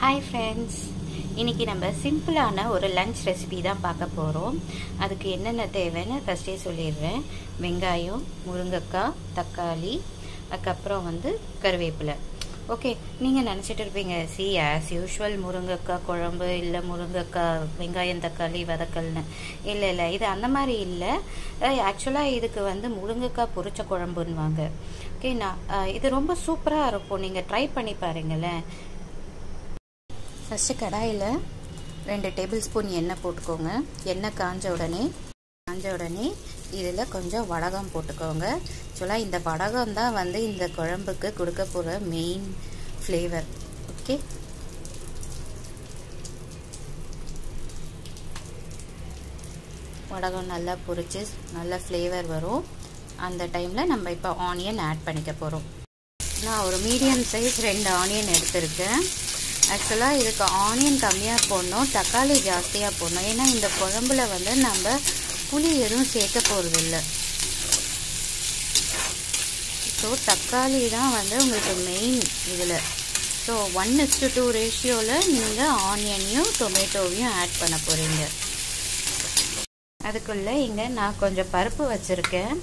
hi friends இன்றைக்கி நம்ம சிம்பிளான ஒரு லஞ்ச் ரெசிபி தான் பார்க்க போகிறோம் அதுக்கு என்னென்ன தேவைன்னு ஃபஸ்ட்டே சொல்லிடுறேன் வெங்காயம் முருங்கைக்காய் தக்காளி அதுக்கப்புறம் வந்து கருவேப்பிலை ஓகே நீங்கள் நினச்சிட்டு இருப்பீங்க சி ஆஸ் யூஷுவல் முருங்கைக்காய் குழம்பு இல்லை முருங்கைக்காய் வெங்காயம் தக்காளி வதக்கல்னு இல்லை இல்லை இது அந்த மாதிரி இல்லை ஆக்சுவலாக இதுக்கு வந்து முருங்கைக்காய் பொரிச்ச குழம்புன்னுவாங்க ஓகே நான் இது ரொம்ப சூப்பராக இருக்கும் நீங்கள் ட்ரை பண்ணி பாருங்களேன் ஃபஸ்ட்டு கடாயில் ரெண்டு டேபிள் ஸ்பூன் எண்ணெய் போட்டுக்கோங்க எண்ணெய் காஞ்ச உடனே காஞ்ச உடனே இதில் கொஞ்சம் வடகம் போட்டுக்கோங்க ஆக்சுவலாக இந்த வடகம் தான் வந்து இந்த குழம்புக்கு கொடுக்க போகிற மெயின் ஃப்ளேவர் ஓகே வடகம் நல்லா பொரிச்சு நல்ல ஃப்ளேவர் வரும் அந்த டைமில் நம்ம இப்போ ஆனியன் ஆட் பண்ணிக்க போகிறோம் நான் ஒரு மீடியம் சைஸ் ரெண்டு ஆனியன் எடுத்திருக்கேன் ஆக்சுவலாக இதுக்கு ஆனியன் கம்மியாக போடணும் தக்காளி ஜாஸ்தியாக போடணும் ஏன்னா இந்த குழம்புல வந்து நம்ம புளி எதுவும் சேர்க்க போகிறது இல்லை ஸோ தக்காளி தான் வந்து உங்களுக்கு மெயின் இதில் ஸோ ஒன் இஸ்டு டூ ரேஷியோவில் நீங்கள் ஆனியனையும் டொமேட்டோவையும் ஆட் பண்ண போகிறீங்க அதுக்குள்ளே இங்கே நான் கொஞ்சம் பருப்பு வச்சுருக்கேன்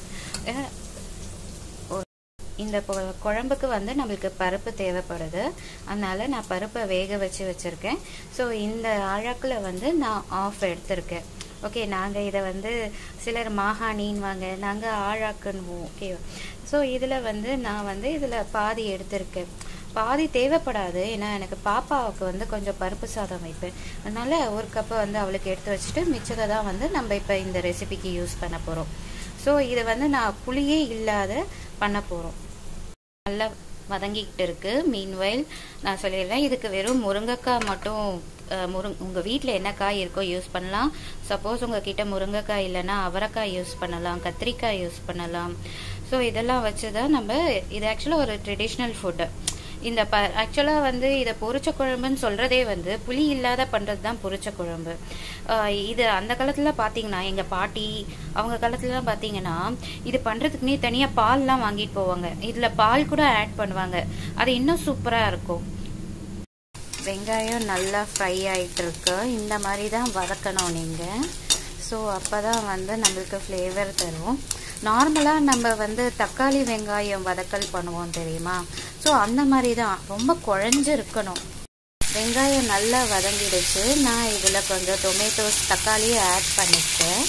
இந்த குழம்புக்கு வந்து நம்மளுக்கு பருப்பு தேவைப்படுது அதனால் நான் பருப்பை வேக வச்சு வச்சுருக்கேன் ஸோ இந்த அழக்கில் வந்து நான் ஆஃப் எடுத்திருக்கேன் ஓகே நாங்கள் இதை வந்து சிலர் மாகாணின்வாங்க நாங்கள் ஆழாக்குன்னுவோம் ஓகே ஸோ இதில் வந்து நான் வந்து இதில் பாதி எடுத்திருக்கேன் பாதி தேவைப்படாது ஏன்னா எனக்கு பாப்பாவுக்கு வந்து கொஞ்சம் பருப்பு சாதம் வைப்பேன் அதனால் ஒரு கப்பை வந்து அவளுக்கு எடுத்து வச்சுட்டு மிச்சத்தை தான் வந்து நம்ம இப்போ இந்த ரெசிபிக்கு யூஸ் பண்ண போகிறோம் ஸோ இதை வந்து நான் புளியே இல்லாத பண்ண போகிறோம் நல்லா வதங்கிக்கிட்டு இருக்கு மீன்வைல் நான் சொல்லிடுறேன் இதுக்கு வெறும் முருங்கைக்காய் மட்டும் முருங் உங்கள் வீட்டில் என்ன காய் இருக்கோ யூஸ் பண்ணலாம் சப்போஸ் உங்கள் கிட்ட முருங்கைக்காய் இல்லைன்னா அவரைக்காய் யூஸ் பண்ணலாம் கத்திரிக்காய் யூஸ் பண்ணலாம் ஸோ இதெல்லாம் வச்சு தான் நம்ம இது ஆக்சுவலாக ஒரு ட்ரெடிஷ்னல் ஃபுட்டு இந்த ப ஆக்சுவலாக வந்து இதை பொரிச்ச குழம்புன்னு சொல்கிறதே வந்து புளி இல்லாத பண்ணுறது தான் பொரிச்ச குழம்பு இது அந்த காலத்தில் பார்த்தீங்கன்னா எங்கள் பாட்டி அவங்க காலத்துலலாம் பார்த்தீங்கன்னா இது பண்ணுறதுக்குனே தனியாக பால்லாம் வாங்கிட்டு போவாங்க இதில் பால் கூட ஆட் பண்ணுவாங்க அது இன்னும் சூப்பராக இருக்கும் வெங்காயம் நல்லா ஃப்ரை ஆகிட்டு இருக்கு இந்த மாதிரி தான் வதக்கணும் நீங்கள் ஸோ அப்போ தான் வந்து நம்மளுக்கு ஃப்ளேவர் தரும் நார்மலாக நம்ம வந்து தக்காளி வெங்காயம் வதக்கல் பண்ணுவோம் தெரியுமா ஸோ அந்த மாதிரி தான் ரொம்ப குழஞ்சு இருக்கணும் வெங்காயம் நல்லா வதங்கிடுச்சு நான் இதில் கொஞ்சம் டொமேட்டோஸ் தக்காளியை ஆட் பண்ணிட்டேன்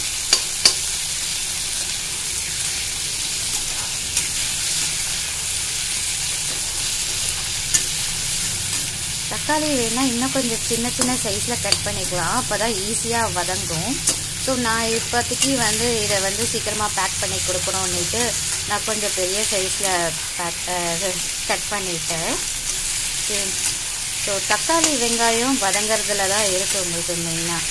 தக்காளி வேணால் இன்னும் கொஞ்சம் சின்ன சின்ன சைஸில் கட் பண்ணிக்கலாம் அப்போ தான் ஈஸியாக வதங்கும் ஸோ நான் இப்போதைக்கு வந்து இதை வந்து சீக்கிரமாக பேக் பண்ணி கொடுக்கணுன்னுட்டு நான் கொஞ்சம் பெரிய சைஸில் பேக் கட் பண்ணிட்டேன் ஸோ தக்காளி வெங்காயம் வதங்கிறதுல தான் இருக்குது உங்களுக்கு மெயினாக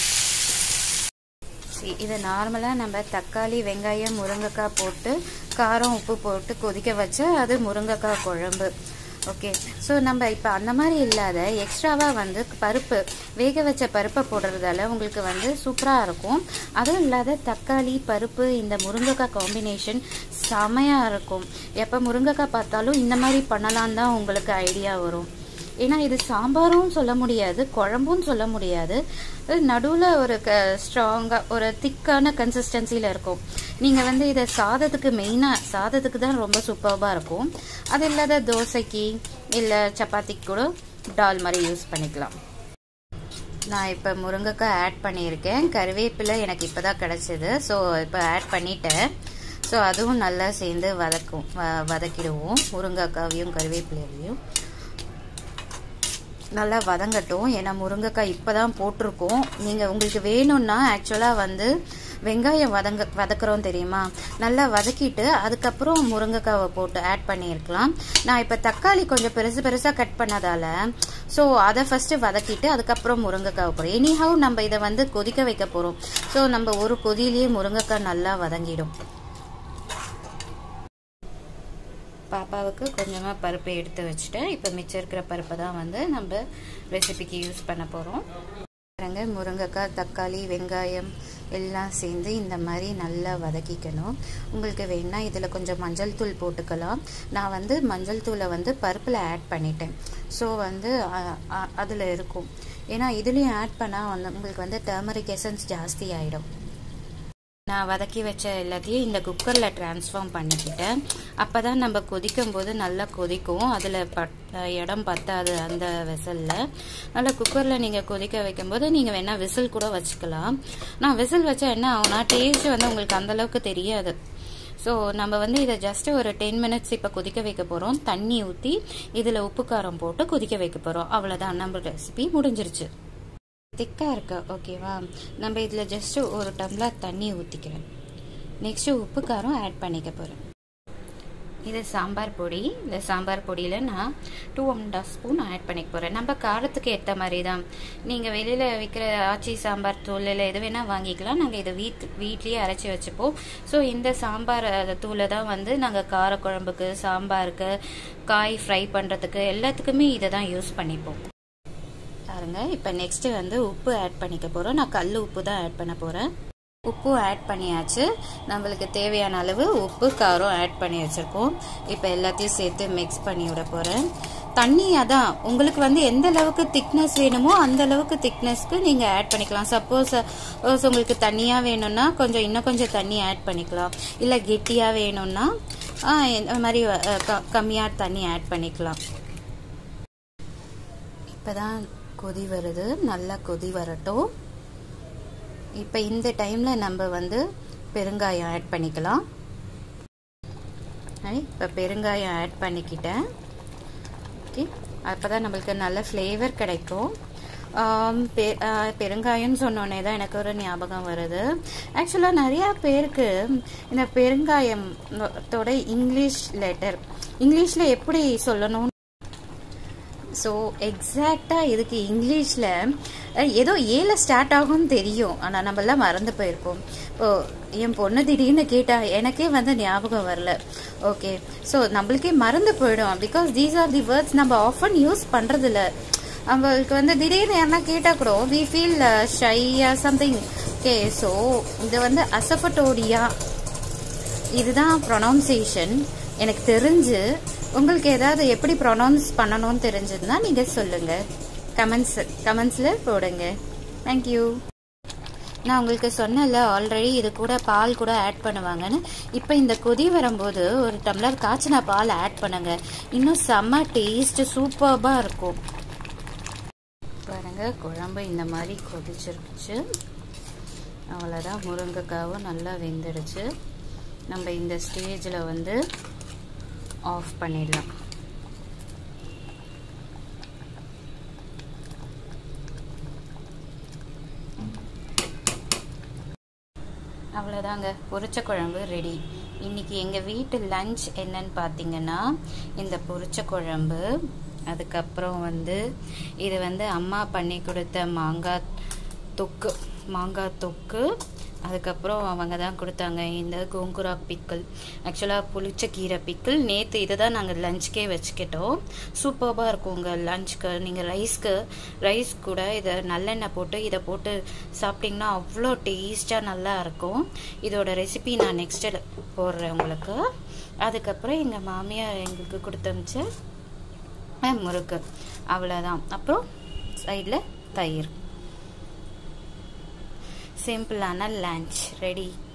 இது நார்மலாக நம்ம தக்காளி வெங்காயம் முருங்கைக்காய் போட்டு காரம் உப்பு போட்டு கொதிக்க வச்சா அது முருங்கைக்காய் குழம்பு ஓகே ஸோ நம்ம இப்போ அந்த மாதிரி இல்லாத எக்ஸ்ட்ராவாக வந்து பருப்பு வேக வச்ச பருப்பை போடுறதால உங்களுக்கு வந்து சூப்பராக இருக்கும் அதுவும் இல்லாத தக்காளி பருப்பு இந்த முருங்கைக்காய் காம்பினேஷன் செமையாக இருக்கும் எப்போ முருங்கைக்காய் பார்த்தாலும் இந்த மாதிரி பண்ணலான் தான் உங்களுக்கு ஐடியா வரும் ஏன்னா இது சாம்பாரும் சொல்ல முடியாது குழம்பும் சொல்ல முடியாது நடுவில் ஒரு க ஸ்ட்ராங்காக ஒரு திக்கான கன்சிஸ்டன்சியில் இருக்கும் நீங்கள் வந்து இதை சாதத்துக்கு மெயினாக சாதத்துக்கு தான் ரொம்ப சூப்பராக இருக்கும் அது இல்லாத தோசைக்கு இல்லை சப்பாத்திக்கு கூட டால் மாதிரி யூஸ் பண்ணிக்கலாம் நான் இப்போ முருங்கைக்காய் ஆட் பண்ணியிருக்கேன் கருவேப்பிலை எனக்கு இப்போ தான் கிடச்சிது ஸோ இப்போ ஆட் பண்ணிட்டேன் ஸோ அதுவும் நல்லா சேர்ந்து வதக்கும் வதக்கிடுவோம் முருங்கைக்காவையும் கருவேப்பிலையும் நல்லா வதங்கட்டும் ஏன்னா முருங்கைக்காய் இப்போ தான் போட்டிருக்கோம் நீங்கள் உங்களுக்கு வேணும்னா ஆக்சுவலாக வந்து வெங்காயம் வதங்க வதக்குறோம் தெரியுமா நல்லா வதக்கிட்டு அதுக்கப்புறம் முருங்கைக்காவை போட்டு ஆட் பண்ணியிருக்கலாம் நான் இப்போ தக்காளி கொஞ்சம் பெருசு பெருசாக கட் பண்ணதால ஸோ அதை ஃபஸ்ட்டு வதக்கிட்டு அதுக்கப்புறம் முருங்கைக்காவை போகிறோம் எனிஹவ் நம்ம இதை வந்து கொதிக்க வைக்க போகிறோம் ஸோ நம்ம ஒரு கொதியிலேயே முருங்கைக்காய் நல்லா வதங்கிடும் பாப்பாவுக்கு கொஞ்சமாக பருப்பு எடுத்து வச்சுட்டேன் இப்போ மிச்சம் இருக்கிற பருப்பை தான் வந்து நம்ம ரெசிபிக்கு யூஸ் பண்ண போகிறோம் பாருங்க முருங்கைக்காய் தக்காளி வெங்காயம் எல்லாம் சேர்ந்து இந்த மாதிரி நல்லா வதக்கிக்கணும் உங்களுக்கு வேணா இதில் கொஞ்சம் மஞ்சள் தூள் போட்டுக்கலாம் நான் வந்து மஞ்சள் தூளை வந்து பருப்பில் ஆட் பண்ணிட்டேன் ஸோ வந்து அதில் இருக்கும் ஏன்னா இதுலேயும் ஆட் பண்ணால் வந்து உங்களுக்கு வந்து டர்மரிக் எசன்ஸ் ஜாஸ்தி ஆகிடும் நான் வதக்கி வச்ச எல்லாத்தையும் இந்த குக்கரில் ட்ரான்ஸ்ஃபார்ம் பண்ணிக்கிட்டேன் அப்போ தான் நம்ம கொதிக்கும் போது நல்லா கொதிக்கும் அதில் பட் இடம் பத்தாது அந்த விசலில் நல்லா குக்கரில் நீங்கள் கொதிக்க வைக்கும்போது நீங்கள் வேணால் விசில் கூட வச்சுக்கலாம் நான் விசில் வச்சா என்ன ஆகும்னா டேஸ்ட் வந்து உங்களுக்கு அந்தளவுக்கு தெரியாது ஸோ நம்ம வந்து இதை ஜஸ்ட் ஒரு டென் மினிட்ஸ் இப்போ கொதிக்க வைக்க போகிறோம் தண்ணி ஊற்றி இதில் உப்பு காரம் போட்டு கொதிக்க வைக்க போகிறோம் அவ்வளோதான் நம்ம ரெசிபி முடிஞ்சிருச்சு திக்காக இருக்கு ஓகேவா நம்ம இதில் ஜஸ்ட்டு ஒரு டம்ளர் தண்ணி ஊற்றிக்கிறேன் நெக்ஸ்ட்டு உப்பு காரம் ஆட் பண்ணிக்க போகிறேன் இது சாம்பார் பொடி இந்த சாம்பார் பொடியில் நான் two and half spoon add பண்ணிக்க போகிறேன் நம்ம காரத்துக்கு ஏற்ற மாதிரி தான் நீங்கள் வெளியில் விற்கிற ஆச்சி சாம்பார் தூள் இல்லை எது வேணால் வாங்கிக்கலாம் நாங்கள் இதை வீட் வீட்லேயே அரைச்சி வச்சுப்போம் ஸோ இந்த சாம்பார் தூளை தான் வந்து நாங்கள் காரக்குழம்புக்கு சாம்பாருக்கு காய் ஃப்ரை பண்ணுறதுக்கு எல்லாத்துக்குமே இதை தான் யூஸ் பண்ணிப்போம் பாருங்க இப்போ நெக்ஸ்ட்டு வந்து உப்பு ஆட் பண்ணிக்க போகிறோம் நான் கல் உப்பு தான் ஆட் பண்ண போகிறேன் உப்பு ஆட் பண்ணியாச்சு நம்மளுக்கு தேவையான அளவு உப்பு காரம் ஆட் பண்ணி வச்சுருக்கோம் இப்போ எல்லாத்தையும் சேர்த்து மிக்ஸ் பண்ணி விட போகிறேன் தண்ணி அதான் உங்களுக்கு வந்து எந்த அளவுக்கு திக்னஸ் வேணுமோ அந்த அளவுக்கு திக்னஸ்க்கு நீங்கள் ஆட் பண்ணிக்கலாம் சப்போஸ் உங்களுக்கு தண்ணியாக வேணும்னா கொஞ்சம் இன்னும் கொஞ்சம் தண்ணி ஆட் பண்ணிக்கலாம் இல்லை கெட்டியாக வேணும்னா இந்த மாதிரி கம்மியாக தண்ணி ஆட் பண்ணிக்கலாம் இப்போ தான் கொதி வருது நல்லா கொதி வரட்டும் இப்போ இந்த டைமில் நம்ம வந்து பெருங்காயம் ஆட் பண்ணிக்கலாம் இப்போ பெருங்காயம் ஆட் பண்ணிக்கிட்டேன் ஓகே அப்போ தான் நம்மளுக்கு நல்ல ஃப்ளேவர் கிடைக்கும் பெருங்காயம்னு சொன்னோடனே தான் எனக்கு ஒரு ஞாபகம் வருது ஆக்சுவலாக நிறையா பேருக்கு இந்த பெருங்காயத்தோட இங்கிலீஷ் லெட்டர் இங்கிலீஷில் எப்படி சொல்லணும் ஸோ எக்ஸாக்டாக இதுக்கு இங்கிலீஷில் ஏதோ ஏல ஸ்டார்ட் ஆகும்னு தெரியும் ஆனால் நம்மளாம் மறந்து போயிருப்போம் இப்போ என் பொண்ணு திடீர்னு கேட்டா எனக்கே வந்து ஞாபகம் வரல ஓகே ஸோ நம்மளுக்கே மறந்து போயிடும் because these are the words நம்ம ஆஃபன் யூஸ் பண்ணுறதில்ல அவங்களுக்கு வந்து திடீர்னு யாருன்னா கேட்டால் கூட வி ஃபீல் ஷையா சம்திங் ஓகே ஸோ இது வந்து அசப்பட்டோடியா இதுதான் ப்ரொனவுன்சியேஷன் எனக்கு தெரிஞ்சு உங்களுக்கு ஏதாவது எப்படி ப்ரொனவுன்ஸ் பண்ணணும்னு தெரிஞ்சதுன்னா நீங்கள் சொல்லுங்கள் கமெண்ட்ஸ் கமெண்ட்ஸில் போடுங்க தேங்க்யூ நான் உங்களுக்கு சொன்னல ஆல்ரெடி இது கூட பால் கூட ஆட் பண்ணுவாங்கன்னு இப்போ இந்த கொதி வரும்போது ஒரு டம்ளர் காய்ச்சின பால் ஆட் பண்ணுங்க இன்னும் செம்ம டேஸ்ட் சூப்பர்பாக இருக்கும் பாருங்க குழம்பு இந்த மாதிரி கொதிச்சிருச்சு அவ்வளோதான் முருங்கைக்காவும் நல்லா வெந்துடுச்சு நம்ம இந்த ஸ்டேஜில் வந்து ஆஃப் பண்ணிடலாம் அவ்வளோதாங்க பொரிச்ச குழம்பு ரெடி இன்னைக்கு எங்கள் வீட்டு லஞ்ச் என்னன்னு பார்த்தீங்கன்னா இந்த பொரிச்ச குழம்பு அதுக்கப்புறம் வந்து இது வந்து அம்மா பண்ணி கொடுத்த மாங்காய் தொக்கு மாங்காய் தொக்கு அதுக்கப்புறம் அவங்க தான் கொடுத்தாங்க இந்த கோங்குரா பிக்கிள் ஆக்சுவலாக புளிச்ச கீரை பிக்கிள் நேற்று இதை தான் நாங்கள் லஞ்சுக்கே வச்சுக்கிட்டோம் சூப்பராக இருக்குங்க லஞ்சுக்கு நீங்கள் ரைஸ்க்கு ரைஸ் கூட இதை நல்லெண்ணெய் போட்டு இதை போட்டு சாப்பிட்டிங்கன்னா அவ்வளோ டேஸ்ட்டாக நல்லா இருக்கும் இதோட ரெசிபி நான் நெக்ஸ்ட்டு போடுறேன் உங்களுக்கு அதுக்கப்புறம் எங்கள் மாமியார் எங்களுக்கு கொடுத்தமிச்ச முறுக்கு அவ்வளோதான் அப்புறம் சைடில் தயிர் சிம்பிளான லஞ்ச் ரெடி